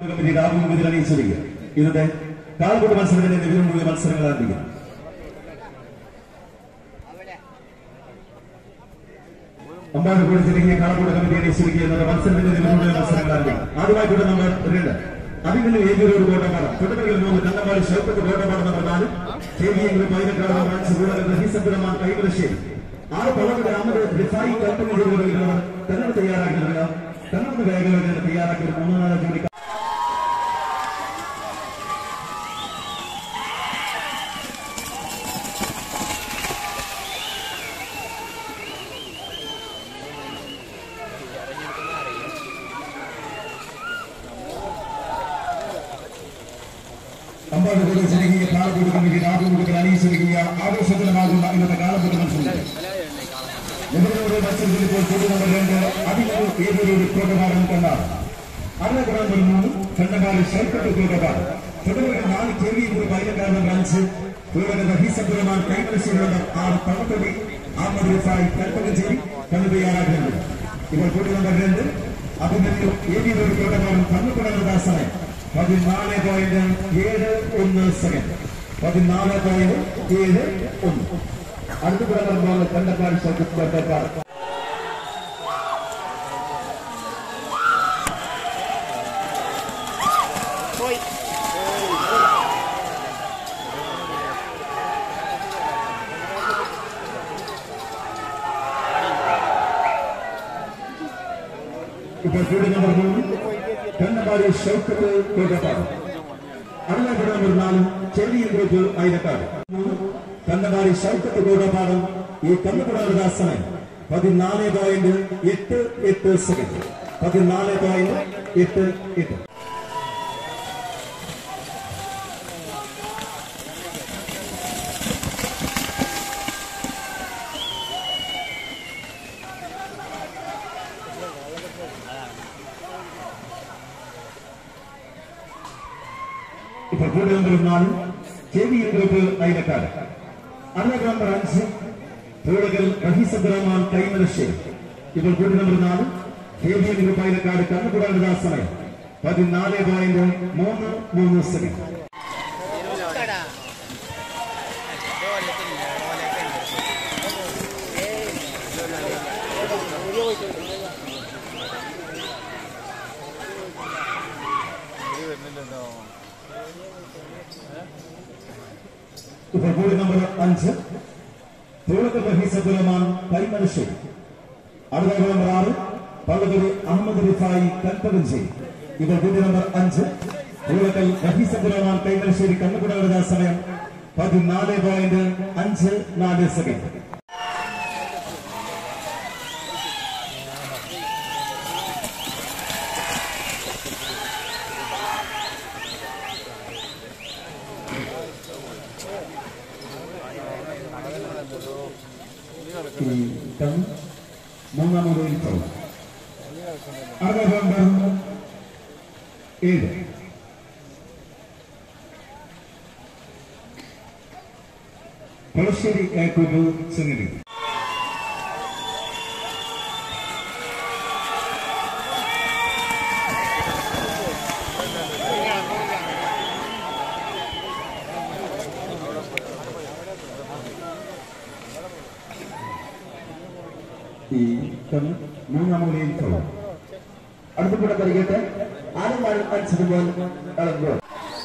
Committee Rahul ഇതിൽ അറിയിച്ചിരിക്കുക ഇന്നത്തെ കാൽക്കൂട്ട് മത്സരത്തിന്റെ വിവിധ മൂല്യ മത്സരങ്ങൾ ആരംഭിക്കും ഒമ്പത് കൂടി തിരികെ കാൽക്കൂട്ട് കമ്മിറ്റി അറിയിച്ചിരിക്കുക ഇന്നത്തെ മത്സരത്തിന്റെ വിവിധ മൂല്യ മത്സരങ്ങൾ ആരംഭിക്കും ആദ്യമായിട്ട് നമ്പർ രണ്ട് അതിങ്ങളിൽ ഏതൊരു കോട്ടപ്പാടം തൊട്ടപ്പുറകിൽ മൂന്ന് കണ്ണമാരി ഷൗക്കത്ത് കോട്ടപ്പാടം നമ്പർ നാല് കേവിയെങ്കിലും പൈനക്കാട് ബ്രാഞ്ച് കൂടുതൽ റഹീസപുരമാൻ കൈമലശ്ശേരി ആറ് പള്ളയുടെ അമ്മത് റിഫായി കൽപ്പന ചെയ്തുകൊണ്ടിരിക്കുന്നവർ തെരഞ്ഞെടുപ്പ് തയ്യാറാക്കി നൽകുക തെരഞ്ഞെടുപ്പ് രേഖകൾ തയ്യാറാക്കി ഒരു മൂന്ന് നാല് ജോലി അമ്പാട് കൂടുതൽ ജനകീയ കാലക്കൂട്ട് കമ്മിറ്റി രാജുകൂട്ടത്തിൽ അണിയിച്ചൊരുക്കിയ ആവേശജനമാകുന്ന ഇന്നത്തെ കാലക്കൂട്ട് മത്സരം നിങ്ങളുടെ മത്സരത്തിൽ ഇപ്പോൾ കൂട്ടുനമ്പർ രണ്ട് അതിനൊരു ഏതൊരു പ്രോട്ടോകാരം കണ്ടാണ് അതിനൊക്കെ നമ്പർ മൂന്ന് കണ്ടമാരി ഷൈക്കട്ട് പ്രോട്ടോകാർ തുടർന്ന് നാല് കേവി കൂടി പൈലക്കാരുടെ ബ്രാഞ്ച് കൂടാതെ റഹീസപുരമാൻ കൈമലശ്ശേരിയുള്ള ആറ് തവക്കടി അഹമ്മദ് റിഫായി കൽപ്പകഞ്ചേരി കണ്ണു തയ്യാറാക്കുന്നത് ഇപ്പോൾ കൂട്ടി നമ്പർ രണ്ട് അതിനൊരു ഏതൊരു പ്രോട്ടോകാരം കണ്ണുപുടങ്ങുന്ന സമയം പതിനാല് പോയിന്റ് ഏഴ് ഒന്ന് സെക്കൻഡ് പതിനാല് പോയിന്റ് ഏഴ് ഒന്ന് അടുത്ത പ്രകടനമാണ് കണ്ടപ്പാടി ശക്തിക്കാർ ഇപ്പോൾ കൂടി നമ്പർ മൂന്ന് കണ്ണപ്പാടി ഷൗക്കത്ത് കോട്ടപ്പാട് അടുത്ത നമ്പർ നാല് ചെറിയ ഗ്രൂപ്പ് അയലക്കാട് കണ്ണപ്പാടി ഷൗക്കത്ത് കോട്ടപ്പാടും ഈ കണ്ണുകൂടാനുള്ള സമയം പതിനാല് പോയിന്റ് എട്ട് എട്ട് സെക്കൻഡ് പതിനാല് പോയിന്റ് എട്ട് എട്ട് ഇപ്പോൾ കൂടി നമ്പർ നാല് ചെറിയ ഗ്രൂപ്പ് അയലക്കാട് അടുത്ത നമ്പർ അഞ്ച് പൂടകൽ റഹീസബ്ദുറഹ്മാൻ കൈമലശ്ശേരി ഇപ്പോൾ കൂടി നമ്പർ നാല് കേവിയൻ ഗ്രൂപ്പ് അയലക്കാട് കണ്ണുകൂടാനുള്ള സമയം പതിനാല് പോയിന്റ് മൂന്ന് മൂന്ന് സെക്കൻഡ് ഇപ്പോൾ കൂടി നമ്പർ അഞ്ച് പൂടകൽ റഹീസബ്ദുറഹ്മാൻ കൈമലശ്ശേരി അടുത്ത നമ്പർ ആറ് പള്ളതുരി അഹമ്മദ് റിഫായി കൽപ്പകഞ്ചേരി ഇപ്പോൾ കൂടി നമ്പർ അഞ്ച് പൂടക്കൽ റഹീസബ്ദുറഹ്മാൻ കൈമലശ്ശേരി കണ്ണുകൂടാനുള്ള സമയം പതിനാല് പോയിന്റ് അഞ്ച് നാല് സെക്കൻഡ് ടൺ മൂന്നാമത് ഇൻട്രോ അടുത്ത നമ്പർ ഏഴ് കൊളശ്ശേരി യാക്കൂബ് സംഗതി ഈ ടൺ മൂന്നാമത് ഇൻട്രോ അടുത്ത കൂടെ പരിഗട്ടെ ആരും മത്സരമ്പോൾ ഇളകുക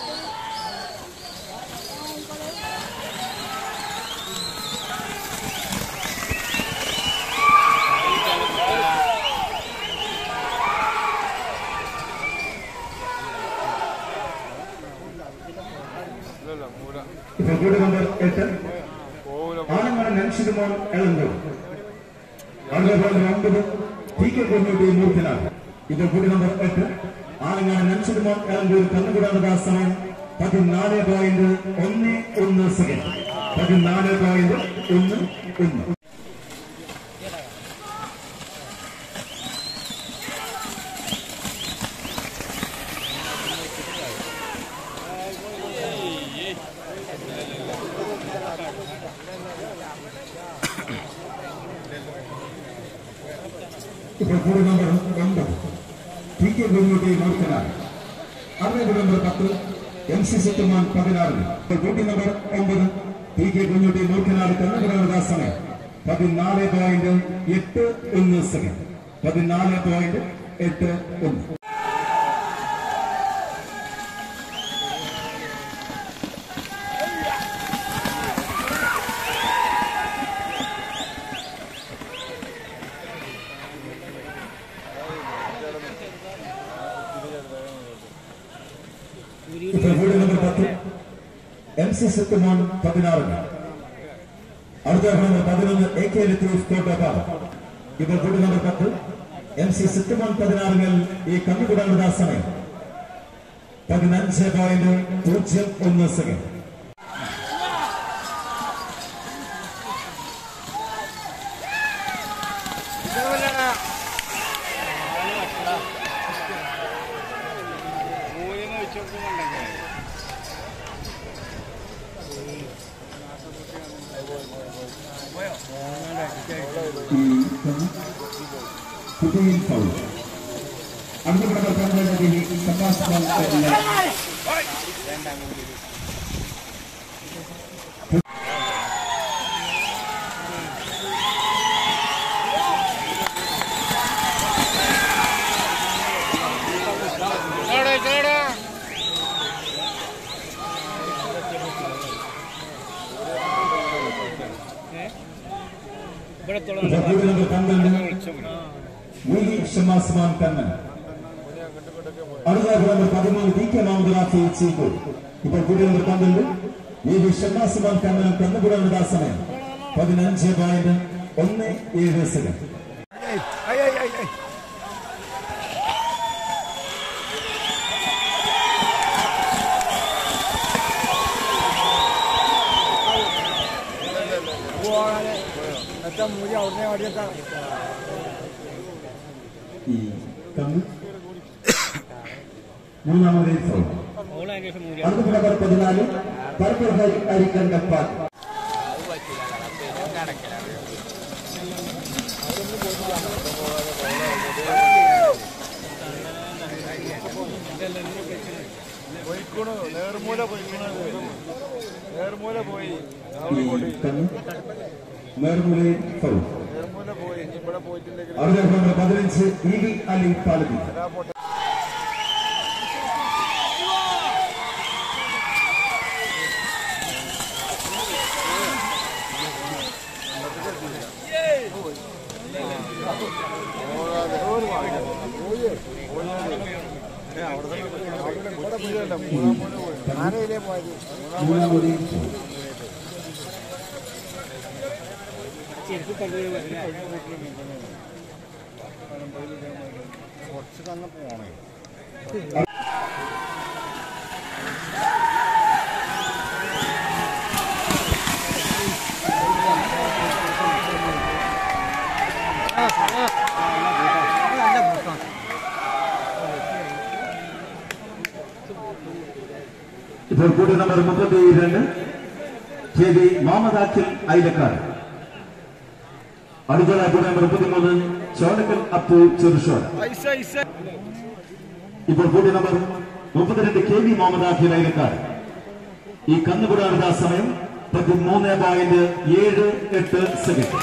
ഇപ്പോൾ കൂടെ നമ്പർ എട്ട് ആനങ്ങാട് നൻഷികുമാർ എളന്തൂർ അതുപോലെ ഒമ്പത് ടി കെ കൊണ്ടോട്ടി മൂർത്തിനാഥ് ഇത് കൂടി നമ്പർ എട്ട് ആനങ്ങാട് നൻഷികുമാർ എളന്തൂർ കന്നുകൂടാനുള്ള സമയം പതിനാല് പോയിന്റ് ഒന്ന് ഒന്ന് സെക്കൻഡ് പതിനാല് പോയിന്റ് ഒന്ന് ഒന്ന് ഇപ്പോൾ കൂടി നമ്പർ ഒമ്പത് ടി കെ കൊണ്ടോട്ടി മൂർത്തിനാഥ് അതിന്റെ നമ്പർ പത്ത് എം സി സെറ്റുമാൻ പതിനാറ് കൂട്ടി നമ്പർ ഒമ്പത് പി കെ കുഞ്ഞുട്ടി നൂറ്റിനാട് കണ്ണുകുട സമയം പതിനാല് പോയിന്റ് എട്ട് ഒന്ന് സെക്കൻഡ് പതിനാല് പോയിന്റ് എട്ട് ഒന്ന് ഇപ്പോൾ വീട് നമ്പർ പത്ത് എം സി സെത്തുമോൻ പതിനാറിന് അടുത്ത നമ്പർ പതിനൊന്ന് എ കെ ലത്തീഫ് കോട്ടപ്പാറ ഇപ്പോൾ വീട് നമ്പർ പത്ത് എം സി സെത്തുമോൻ പതിനാറിൽ ഈ കണ്ണുകുടാനുള്ള സമയം പതിനഞ്ച് പോയിന്റ് പൂജ്യം ഒന്ന് സെക്കൻഡ് പുതിയ ഫൗൾ അടുത്ത നമ്പർ പന്ത്രണ്ട് സഭാസ് നമ്പർ പന്ത്രണ്ട് മൂലി ഷമാസ്മാൻ കണ്ണൻ അടുത്ത നമ്പർ പതിമൂന്ന് പി കെ മുഹമ്മദ് റാഫി ചീക്കോട് ഇപ്പോൾ കൂടി നമ്പർ പന്ത്രണ്ട് വി വി ഷമാസ്മാൻ കണ്ണൻ കണ്ണുകുടാനുള്ള സമയം പതിനഞ്ച് പോയിന്റ് ഒന്ന് ഏഴ് സെക്കൻഡ് എത്ര മൂല്യം അവിടുന്ന് അവിടെയൊക്കെ ഈ കണ്ണ് മൂന്നാമത് ഫൗൾ അടുത്ത നമ്പർ പതിനാല് പരപ്പൂർ അരിക്കണ്ടപ്പാൽ പോയിക്കണു നേർമൂല പോയിക്കണത് നേർമൂല പോയി ഈ കണ്ണ് നേർമുലയിൽ ഫൗൾ നേർമൂല പോയി ഇനി ഇവിടെ പോയിട്ടില്ലെങ്കിൽ അടുത്ത നമ്പർ പതിനഞ്ച് ഇ വി അലി പാലതി ആരയിലേ പോയത് മൂന്നാമത് കുറച്ച് തന്നെ പോണേ ഇപ്പോൾ കൂടി നമ്പർ മുപ്പത്തി രണ്ട് കെ വി മുഹമ്മദ് അഖിൽ ഐലക്കാട് അടുത്ത കൂടി നമ്പർ മുപ്പത്തിമൂന്ന് ചോലക്കൽ അപ്പു ചെറുഷോർ ഇപ്പോൾ കൂടി നമ്പർ മുപ്പത്തിരണ്ട് കെ വി മുഹമ്മദ് അഖിൽ ഐലക്കാട് ഈ കന്നുകുടാനുള്ള സമയം പതിമൂന്ന് പോയിന്റ് ഏഴ് എട്ട് സെക്കൻഡ്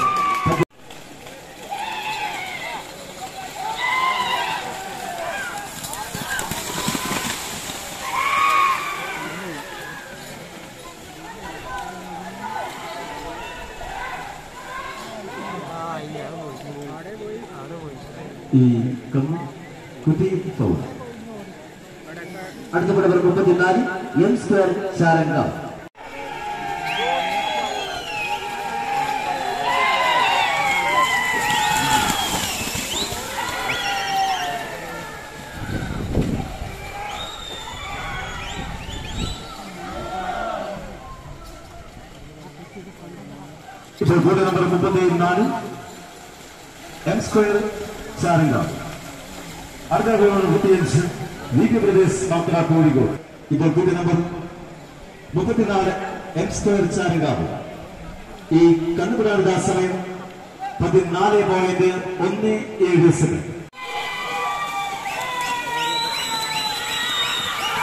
ഈ കന്ന് കുട്ടി ഫൗൾ അടുത്ത നമ്പർ മുപ്പത്തിനാല് എം സ്ക്വയർ ചാരങ്കാവ് ഇപ്പോൾ കൂടെ നമ്പർ മുപ്പത്തി നാല് എം സ്ക്വയർ ചാരങ്കാവ് അടുത്ത നമ്പർ മുപ്പത്തിയഞ്ച് വി പി പ്രദേശ് മക്ക കോഴിക്കോട് ഇപ്പോൾ കൂടി നമ്പർ മുപ്പത്തിനാല് എം സ്ക്വയർ ചാരങ്കാവ് ഈ കണ്ണുപിടാനുള്ള സമയം പതിനാല് പോയിന്റ് ഒന്ന് ഏഴ് സെക്കൻഡ്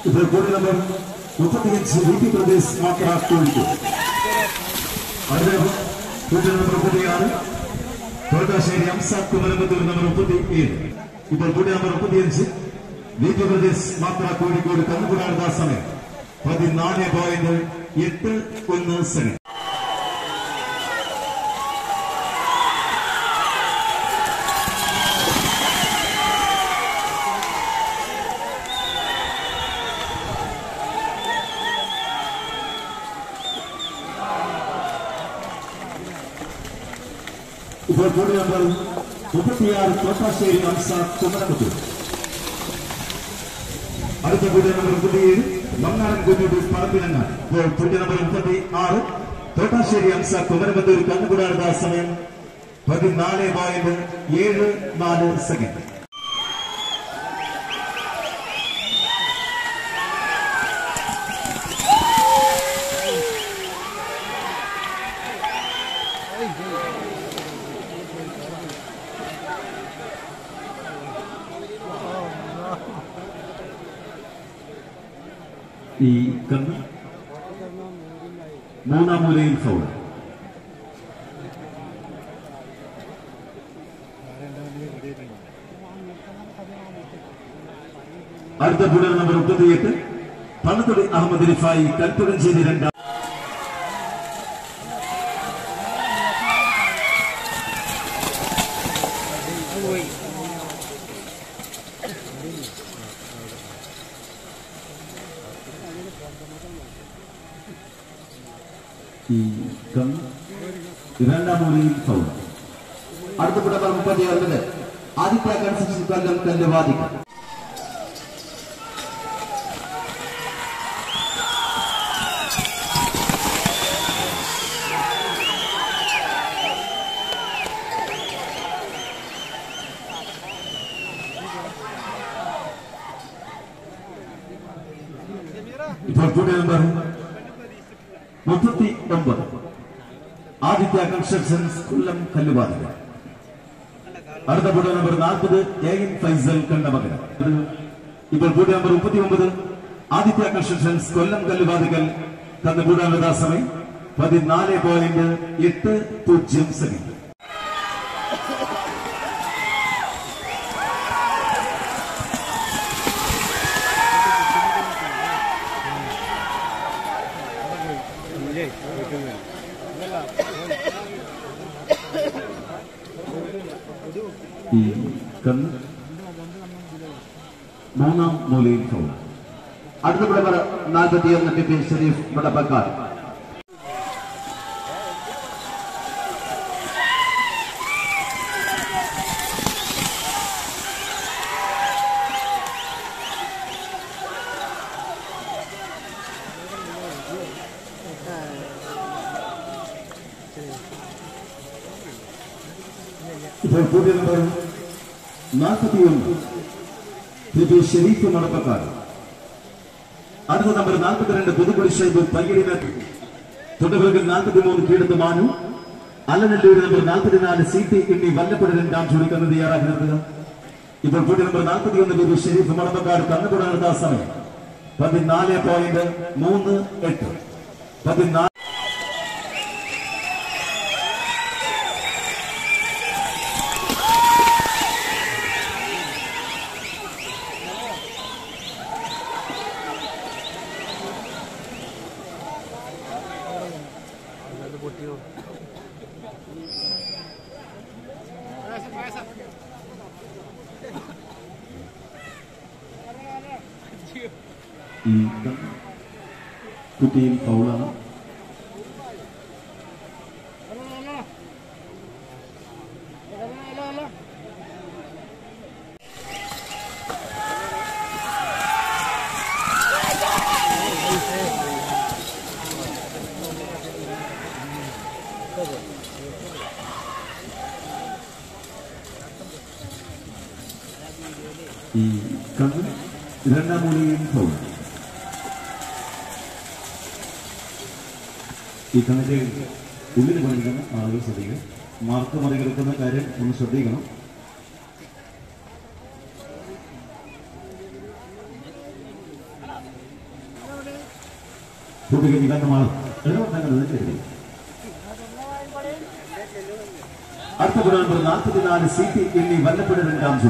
ഇപ്പോൾ കോടി നമ്പർ മുപ്പത്തിയഞ്ച് വി പി പ്രദേശ് മാത്ര കോഴിക്കോട് അടുത്ത കൂട്ടി നമ്പർ മുപ്പത്തിയാറ് തോട്ടാശ്ശേരി അംസ കുമരമ്പത്തൂർ നമ്പർ മുപ്പത്തി ഏഴ് ഇപ്പോൾ കൂടി നമ്പർ മുപ്പത്തിയഞ്ച് വി പി പ്രദേശ് മാത്ര കോഴിക്കോട് കന്നുകുടാടുന്ന സമയം പതിനാല് പോയിന്റ് എട്ട് ഒന്ന് സെക്കൻഡ് ഇപ്പോൾ കൂടി നമ്പർ മുപ്പത്തിയാറ് തോട്ടാശ്ശേരി അംസ കുമരമ്പത്തൂർ അടുത്ത കൂടി നമ്പർ മുപ്പത്തിയേഴ് മങ്ങാടൻ കുഞ്ഞുട്ടി പറമ്പിലങ്ങാട് ഇപ്പോൾ കൂടി നമ്പർ മുപ്പത്തി ആറ് തോട്ടാശ്ശേരി അംസ കുമരമ്പത്തൂർ കന്നുകുടാടുന്ന സമയം പതിനാല് പോയിന്റ് ഏഴ് നാല് സെക്കൻഡ് ഈ കണ്ണ് മൂന്നാം മൂലയിൽ ഫൗൾ അടുത്ത ബുള്ളർ നമ്പർ മുപ്പത്തിയെട്ട് പണത്തൊടി അഹമ്മദ് റിഫായി കൽപ്പകഞ്ചേരി രണ്ടാം ഈ കണ്ണ് രണ്ടാം മൂലയിൽ ഫൗൾ അടുത്ത നമ്പർ മുപ്പത്തി ഒൻപത് ആദിത്യ കൺസ്ട്രക്ഷൻ കൊല്ലം കല്ലുവാതിക ഇപ്പോൾ കൂടി നമ്പർ മുപ്പത്തി ഒമ്പത് ആദിത്യ കൺസ്ട്രക്ഷൻസ് കൊല്ലം കല്ലുവാതിക അടുത്ത കൂടി നമ്പർ നാൽപ്പത് എ എൻ ഫൈസൽ കണ്ടമകൻ ഇപ്പോൾ കൂടി നമ്പർ മുപ്പത്തി ഒമ്പത് ആദിത്യ കൺസ്ട്രക്ഷൻസ് കൊല്ലം കല്ലുവാതികൽ തന്ന കൂടാനുള്ള സമയം പതിനാല് പോയിന്റ് എട്ട് പൂജ്യം സെക്കൻഡ് ഈ കണ്ണ് മൂന്നാം മൂലയിൽ ഫൗൾ അടുത്ത നമ്പർ നാൽപ്പത്തി ഒന്ന് പി പി ഷെരീഫ് വടപ്പക്കാട് ഇപ്പോൾ കൂടിയ നമ്പർ നാൽപ്പത്തി ഒന്ന് പി പി ഷെരീഫ് മണപ്പക്കാട് അടുത്ത നമ്പർ നാൽപ്പത്തിരണ്ട് പുതുക്കുടി ഷൈബ് പയ്യടിനത്ത് തൊട്ടുപിറകിൽ നാൽപ്പത്തി മൂന്ന് കീഴത്ത് മാനു അല്ലനല്ലൂർ നമ്പർ നാൽപ്പത്തിനാല് സി ടി എന്നീ വല്ലപ്പുഴ രണ്ടാം ചുരുക്കുന്നത് തയ്യാറാക്കി നിർത്തുക ഇപ്പോൾ കൂടി നമ്പർ നാൽപ്പത്തി ഒന്ന് പി പി ഷെരീഫ് മണപ്പക്കാട് കന്നുകൂട നടത്താൻ സമയം പതിനാല് പോയിന്റ് മൂന്ന് എട്ട് പതിനാല് ഈ കുട്ടിയിൽ ഫൗളാണ് ഈ കണ്ണ് രണ്ടാം മൂലയിൽ ഫൗൾ ഈ കണ്ണിന്റെ ഉള്ളിൽ പണിക്കുന്ന ആളുകൾ ശ്രദ്ധിക്കണം മാർക്ക് മറികടക്കുന്ന കാര്യം ഒന്ന് ശ്രദ്ധിക്കണം കൂട്ടുകഞ്ഞി കണ്ണുമാണ് എഴുപത്തങ്ങൾ കരുതി അടുത്ത ഗുണം നമ്പർ നാൽപ്പത്തിനാല് സി ടി എന്നീ വല്ലപ്പുഴ രണ്ടാം ജോഡി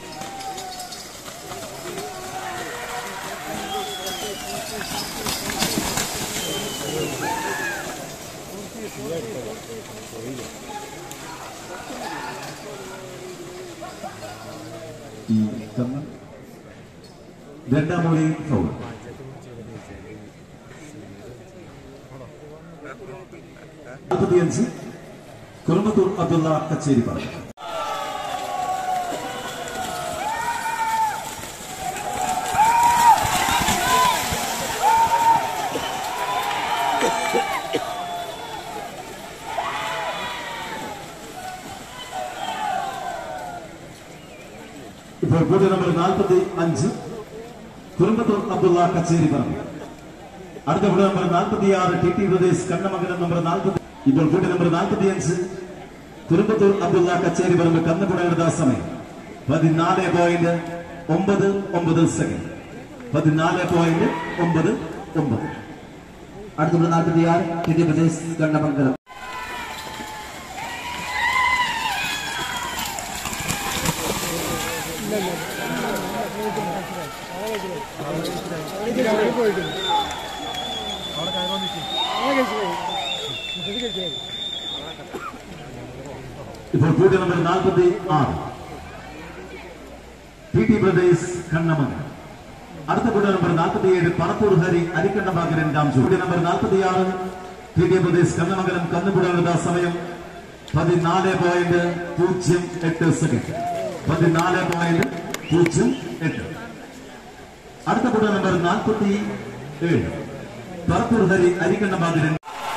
ഈ കണ്ണ് രണ്ടാം മൂലയിൽ ഫൗൾ നാൽപ്പത്തിയഞ്ച് കുറുമ്പത്തൂർ അബ്ദുള്ള കച്ചേരി പറഞ്ഞു ഇപ്പോൾ കൂടി നമ്പർ നാൽപ്പത്തി അഞ്ച് കുറുമ്പത്തൂർ അബ്ദുള്ള കച്ചേരി പറഞ്ഞു അടുത്ത കൂടി നമ്പർ നാൽപ്പത്തി ആറ് T T Pradesh Kannamangalam number നാൽപ്പത്തി ഇപ്പോൾ കൂടി നമ്പർ നാൽപ്പത്തി അഞ്ച് കുറുമ്പത്തൂർ അബ്ദുള്ള കച്ചേരി പറമ്പ് കന്നുകുടയുടെ സമയം പതിനാല് പോയിന്റ് ഒമ്പത് ഒമ്പത് സെക്കൻഡ് പതിനാല് പോയിന്റ് ഒമ്പത് ഒമ്പത് അടുത്ത നാൽപ്പത്തി ആറ് ടി ടി പ്രദേശ് കണ്ണമംഗലം ഇപ്പോൾ കൂടി നമ്പർ നാൽപ്പത്തി ആറ് ടി ടി പ്രദേശ് കണ്ണമംഗലം അടുത്ത കൂടി നമ്പർ നാൽപ്പത്തി ഏഴ് പണത്തൂർ ഹരി അരിക്കണ്ടഭാഗ രണ്ടാം കൂടി നമ്പർ നാൽപ്പത്തി ആറ് ടി ടി പ്രദേശ് കണ്ണമംഗലം കന്നുകുടകളുടെ സമയം പതിനാല് പോയിന്റ് പൂജ്യം എട്ട് സെക്കൻഡ് പതിനാല് പോയിന്റ് പൂജ്യം എട്ട് അടുത്ത കൂടി നമ്പർ നാൽപ്പത്തി ഏഴ് പറത്തൂർ ഹരി അരിക്കണ്ടഭാഗ രണ്ട്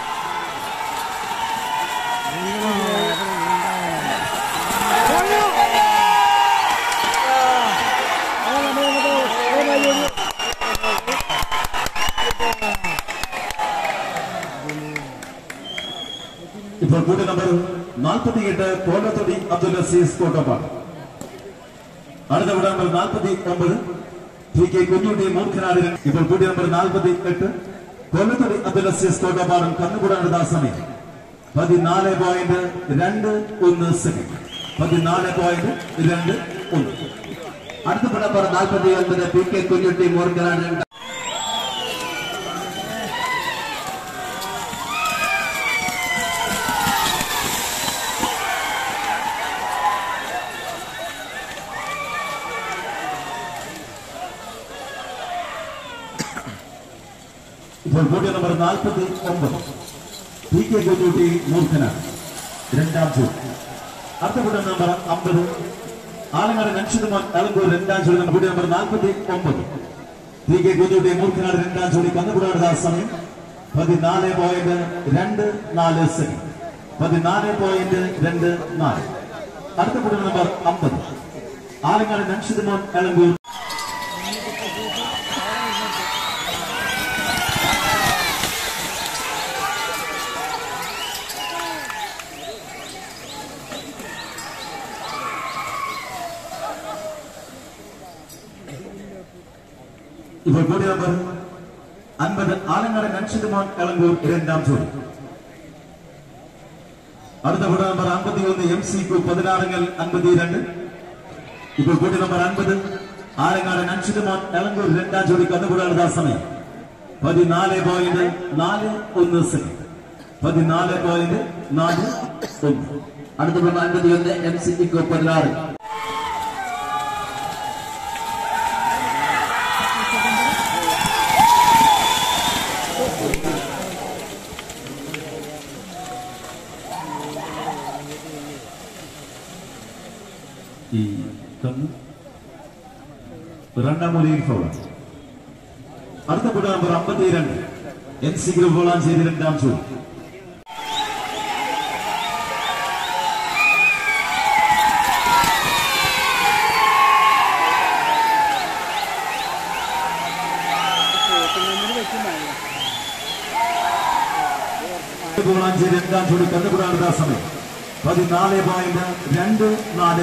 ഇപ്പോൾ കൂടി നമ്പർ നാൽപ്പത്തിയെട്ട് കോലത്തൊടി അബ്ദുൽ അസീസ് കോട്ടപ്പാട് അടുത്ത കൂടി നമ്പർ നാൽപ്പത്തി ഒമ്പത് ടി കെ കുഞ്ഞുട്ടി മൂർഖനാട് ഇപ്പോൾ കൂടി നമ്പർ നാൽപ്പത്തി എട്ട് കൊല്ലത്തൊടി അബ്ദുൽ അസീസ് കോട്ടപ്പാടും കന്നുകൂടാണ് സമയം പതിനാല് പോയിന്റ് രണ്ട് ഒന്ന് സെക്കൻഡ് പതിനാല് പോയിന്റ് രണ്ട് ഒന്ന് അടുത്ത നമ്പർ നാൽപ്പത്തി ഒൻപത് പി കെ കുഞ്ഞുട്ടി മോർഗനാട് രണ്ടാം ഇപ്പോൾ കൂടിയ നമ്പർ നാൽപ്പത്തി ഒമ്പത് പി കെ കുഞ്ഞുട്ടി മൂർഖനാണ് രണ്ടാം ചോദ്യം അടുത്ത കൂടിയ നമ്പർ അമ്പത് ആലങ്ങാട് നക്ഷിതമോൻ എളങ്കൂർ രണ്ടാം ചോദ്യം കൂടിയ നമ്പർ നാൽപ്പത്തി ഒമ്പത് പി കെ കുഞ്ഞുട്ടി മൂർഖനാട് രണ്ടാം ചോദ്യം കന്നുകൂടാട് സമയം പതിനാല് പോയിന്റ് രണ്ട് നാല് സെക്കൻഡ് പതിനാല് പോയിന്റ് രണ്ട് നാല് അടുത്ത കൂടിയ നമ്പർ അമ്പത് ആലങ്ങാട് നക്ഷിതമോൻ എളങ്കൂർ ഇപ്പോൾ കൂടി നമ്പർ അൻപത് ആലങ്ങാട് നൻഷിതുമോൻ എളങ്കൂർ രണ്ടാം ചോദ്യം അടുത്ത കൂടി നമ്പർ അമ്പത്തി ഒന്ന് എം സി കു പതിനാറുങ്ങൽ അൻപത്തി രണ്ട് ഇപ്പോൾ കൂടി നമ്പർ അൻപത് ആലങ്ങാട് നൻഷിതുമോൻ എളങ്കൂർ രണ്ടാം ചോദ്യം കന്നുകൂടാനുള്ള സമയം പതിനാല് പോയിന്റ് നാല് ഒന്ന് സെക്കൻഡ് പതിനാല് പോയിന്റ് നാല് ഒന്ന് അടുത്ത നമ്പർ അൻപത്തി ഒന്ന് എം സി ടി പതിനാറ് ഈ കന്ന് രണ്ടാം മൂലയിൽ ഫൗളാണ് അടുത്ത കൂട്ട നമ്പർ അമ്പത്തിരണ്ട് എൻ സി ഗ്രൂപ്പ് വളാഞ്ചേരി രണ്ടാം ചോദ്യം വളാഞ്ചേരി രണ്ടാം ചോദ്യം കന്നുകൂടാനുള്ള സമയം പതിനാല് പോയിന്റ് രണ്ട് നാല്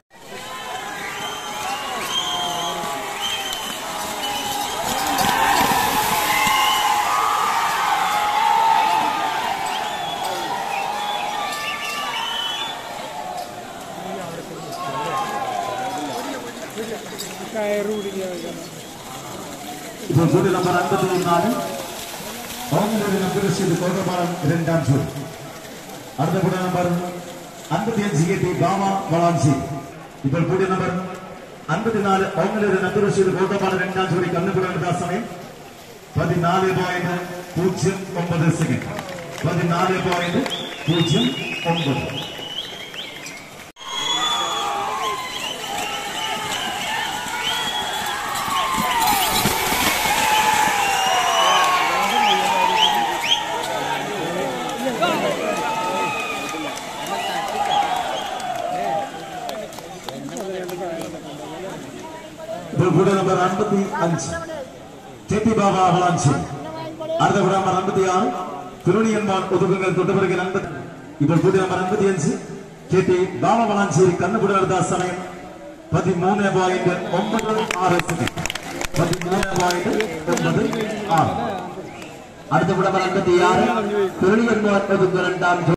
ഇപ്പോൾ കൂടി നമ്പർ അൻപത്തി ഒന്നാണ് ഓങ്ങലൂർ നമ്പുരശ്ശേരി കോട്ടപ്പാടം രണ്ടാം ജോഡി അടുത്ത കൂടി നമ്പർ അൻപത്തിയഞ്ച് കെ ടി ബാമ വളാഞ്ചേരി ഇപ്പോൾ കൂടി നമ്പർ അൻപത്തിനാല് ഓങ്ങലൂർ നമ്പുരശ്ശേരി കോട്ടപ്പാടം രണ്ടാം ജോഡി കന്നുപിടുന്ന സമയം പതിനാല് പോയിന്റ് പൂജ്യം ഒമ്പത് സെക്കൻഡ് പതിനാല് പോയിന്റ് പൂജ്യം ഒമ്പത് ഇപ്പോൾ കൂടെ നമ്പർ അൻപത്തി അഞ്ച് കെ പി ബാബ വളാഞ്ചേരി അടുത്ത കൂടെ നമ്പർ അൻപത്തി ആറ് തിരുണിയന്മാർ ഒതുക്കുകൾ തൊട്ടുപിറകിൽ അൻപത്തി ഇപ്പോൾ കൂടി നമ്പർ അൻപത്തി അഞ്ച് കെ ടി ബാബ വളാഞ്ചേരി കണ്ണുപുട എടുത്ത സമയം പതിമൂന്ന് പോയിന്റ് ഒമ്പത് ആറ് സെക്കൻഡ് പതിമൂന്ന് പോയിന്റ് ഒമ്പത് ആറ് അടുത്ത കൂടെ അൻപത്തിയാറ് തുരണിയന്മാർ ഒതുക്കുക രണ്ടാം ജോഡി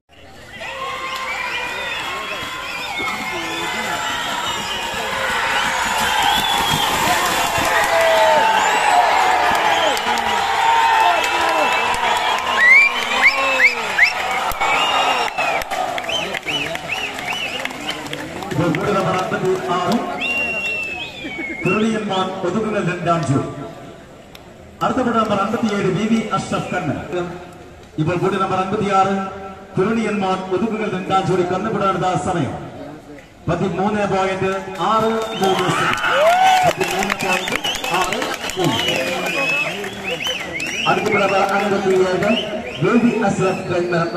ഇപ്പോൾ കൂടി നമ്പർ അൻപത്തി ആറ് തിരുണിയന്മാർ ഒതുക്കുകൾ രണ്ടാം ജോഡി അടുത്ത കൂടെ നമ്പർ അൻപത്തിയേഴ് വി വി അഷ്റഫ് കണ്ണൻ ഇപ്പോൾ കൂടി നമ്പർ അൻപത്തിയാറ് തിരുണിയന്മാർ ഒതുക്കുകൾ രണ്ടാം ജോഡി കന്നുപിടാനുള്ള സമയം പതിമൂന്ന് പോയിന്റ് ആറ് മൂന്ന് പതിമൂന്ന് പോയിന്റ് ആറ് മൂന്ന് അടുത്ത കൂടെ അൻപത്തിയേഴ് ബേബി അസ്ലഫ് കൈമരം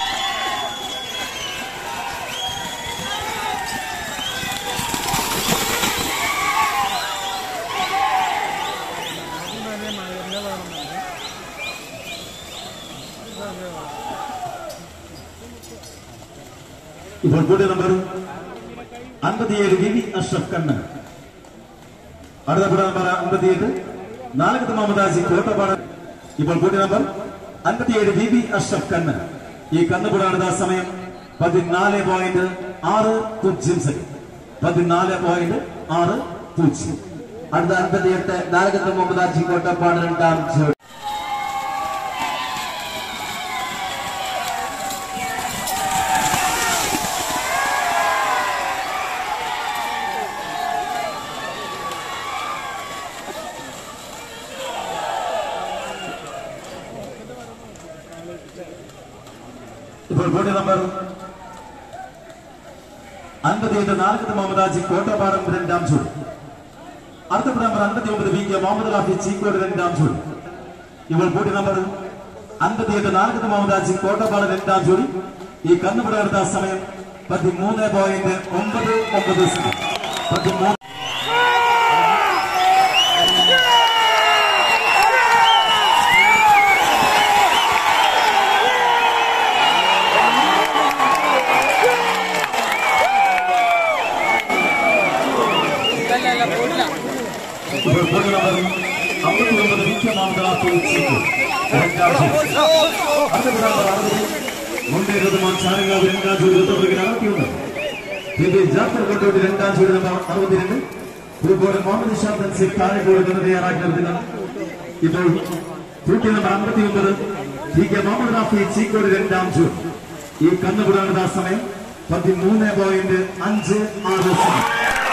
ഇപ്പോൾ കൂടി നമ്പർ അൻപത്തിയേഴ് വി വി അഷ്റഫ് കണ്ണൻ അടുത്ത കൂടെ നമ്പർ അൻപത്തിയെട്ട് നാലകത്ത് മമതാജി കോട്ടപ്പാട് ഇപ്പോൾ കൂടി നമ്പർ അൻപത്തിയേഴ് വി വി അഷ്റഫ് കണ്ണൻ ഈ കന്നുപുടാടുന്ന സമയം പതിനാല് പോയിന്റ് ആറ് പൂജ്യം സെക്കൻഡ് പതിനാല് പോയിന്റ് ആറ് പൂജ്യം അടുത്ത അൻപത്തിയെട്ട് നാലകത്ത് മുഹമ്മദാജി കോട്ടപ്പാട് രണ്ടാം ജോഡി ഇപ്പോൾ കൂടി നമ്പർ അൻപത്തിയെട്ട് നാലകത്ത് മമതാജി കോട്ടപ്പാടം രണ്ടാം ജോഡി അടുത്ത നമ്പർ അൻപത്തി ഒമ്പത് വി കെ മുഹമ്മദ് ലാഫി ചീക്കോട് രണ്ടാം ജോഡി ഇപ്പോൾ കൂടി നമ്പർ അൻപത്തിയെട്ട് നാലകത്ത് മമതാജി കോട്ടപ്പാട് രണ്ടാം ജോഡി ഈ കന്നുപിട എടുത്ത സമയം പതിമൂന്ന് പോയിന്റ് ഒമ്പത് ഒമ്പത് സെക്കൻഡ് പതിമൂന്ന് ഇപ്പോൾ കൂടി നമ്പർ അമ്പത്തി ഒമ്പത് വി കെ മുഹമ്മദ് ലാഫി ചീക്കോട് രണ്ടാം ജോഡി അടുത്ത നമ്പർ അറുപത് മുണ്ടേരത് ചാരങ്കാവ് രണ്ടാം ജോഡി ഇരുപത്തൊമ്പതിന് അറുപത്തിയൊന്ന് ഇത് ജാഫർ കൊണ്ടോട്ട് രണ്ടാം ജോഡി നമ്പർ അറുപത്തിരണ്ട് പൂക്കോട് മുഹമ്മദ് ഷാദൻ സിഖ് താഴെക്കോട് നിന്ന് തയ്യാറാക്കി നിർത്തുക ഇപ്പോൾ തൂക്കി നമ്പർ അമ്പത്തി ഒമ്പത് ടി കെ മുഹമ്മദ് റാഫി ചീക്കോട് രണ്ടാം ജോഡി ഈ കന്നുകുടാനുള്ള സമയം പതിമൂന്ന് പോയിന്റ് അഞ്ച് ആറ് സെക്കൻഡ്.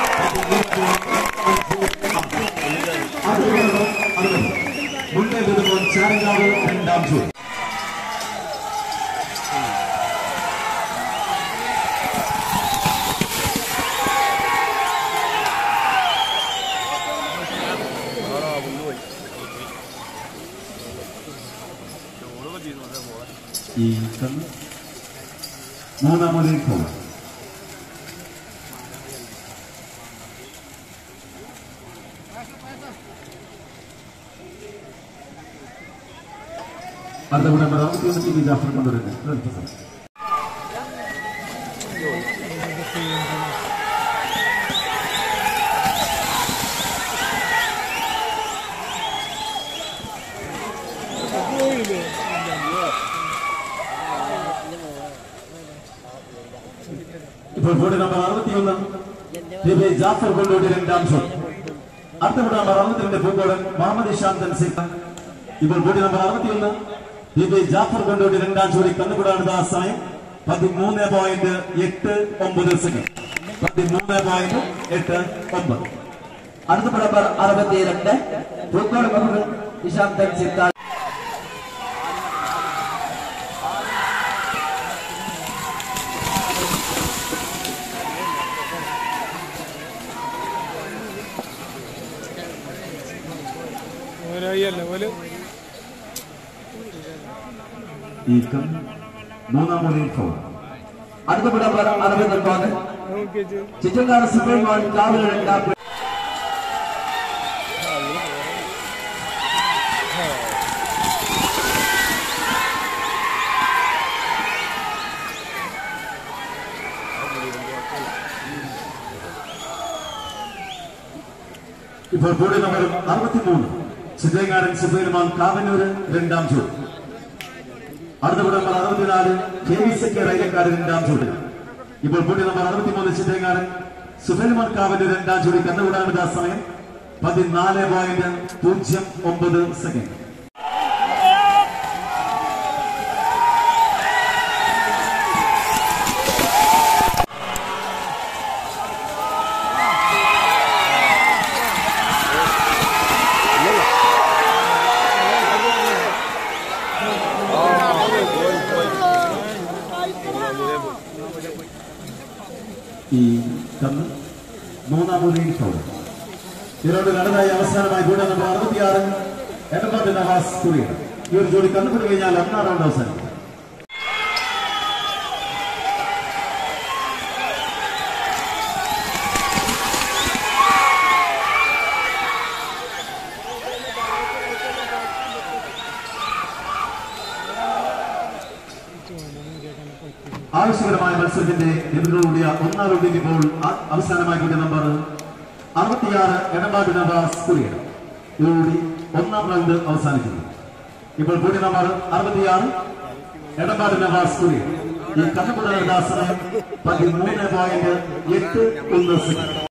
പതിമൂന്ന് point അഞ്ച് ആറ്. അറുപത്. മുണ്ടേരത് ചാരങ്കാവ് രണ്ടാം ജോഡി ഈ കണ്ണ് മൂന്നാമതേ പോകും അടുത്ത കൂടെ നമ്പർ അറുപത്തി ഒന്ന് ടി വി ജാഫർ കൊണ്ടുവരുന്നത് ഇപ്പോൾ ബോർഡ് നമ്പർ അറുപത്തിയൊന്ന് ടി വി ജാഫർ കൊണ്ടോടി രണ്ടാം ഷോ അടുത്ത കൂടെ നമ്പർ അറുപത്തിരണ്ട് പൂക്കോടൻ മുഹമ്മദ് ഇഷാന്തൻ സിംഗ് ഇപ്പോൾ കൂടി നമ്പർ അറുപത്തിയൊന്ന് ബി ബി ജാഫർ കൊണ്ടോടി രണ്ടാം ജോഡി കന്നുകൂടാണ് ആ സമയം പതിമൂന്ന് പോയിന്റ് എട്ട് ഒമ്പത് സെക്കൻഡ് പതിമൂന്ന് പോയിന്റ് എട്ട് ഒമ്പത് അടുത്ത നമ്പർ അറുപത്തിരണ്ട് പൂക്കോട് മുഹമ്മദ് ഇഷാന്തൻ സിത്താർ ഓരോയല്ല ഓല് ഈ കം മൂന്നാം മൂലയിൽ ഫോൺ അടുത്ത നമ്പർ അറുപത്തൊമ്പത് ചിറ്റക്കാട് സുബ്രഹ്മാൻ കാവൽ രണ്ടാം ഇപ്പോൾ കൂടി നമ്പർ അറുപത്തിമൂന്ന് ചിത്രകാരൻ സുബൈർമാൻ കാവന്നൂര് രണ്ടാം ചൂട് അടുത്ത കൂടെ നമ്പർ അറുപത്തിനാല് കെ വി സി കെ റൈലക്കാട് രണ്ടാം ചൂട് ഇപ്പോൾ കൂടി നമ്പർ അറുപത്തിമൂന്ന് ചിത്രകാരൻ സുബൈർമാൻ കാവന്നൂർ രണ്ടാം ചൂടി കന്നുകൂടാണ് ആ സമയം പതിനാല് പോയിന്റ് പൂജ്യം ഒമ്പത് സെക്കൻഡ് ഈ കന്ന് മൂന്നാം മൂലയിൽ ഫോൺ ഇതിനോട് കടന്നായി അവസാനമായി കൂടെ നമ്പർ അറുപത്തിയാറ് എടപ്പാട്ട് നവാസ് കുറിയ ഈ ഒരു ജോഡി കന്നുകൂടി കഴിഞ്ഞാൽ ഒന്നാം റൗണ്ട് അവസാനം ആവശ്യകരമായ മത്സരത്തിന്റെ എതിരോടിയ ഒന്നാം റൗണ്ടിൽ ഇപ്പോൾ അ- അവസാനമായി കൂടിയ നമ്പർ അറുപത്തിയാറ് എടപ്പാട് നവാസ് കുറിയ ഇതോടുകൂടി ഒന്നാം റൗണ്ട് അവസാനിക്കുന്നു ഇപ്പോൾ കൂടി നമ്പർ അറുപത്തിയാറ് എടപ്പാട് നവാസ് കുറിയ ഈ കണ്ണുപുഴ സമയം പതിമൂന്ന് പോയിന്റ് എട്ട് ഒന്ന് സെക്കൻഡ്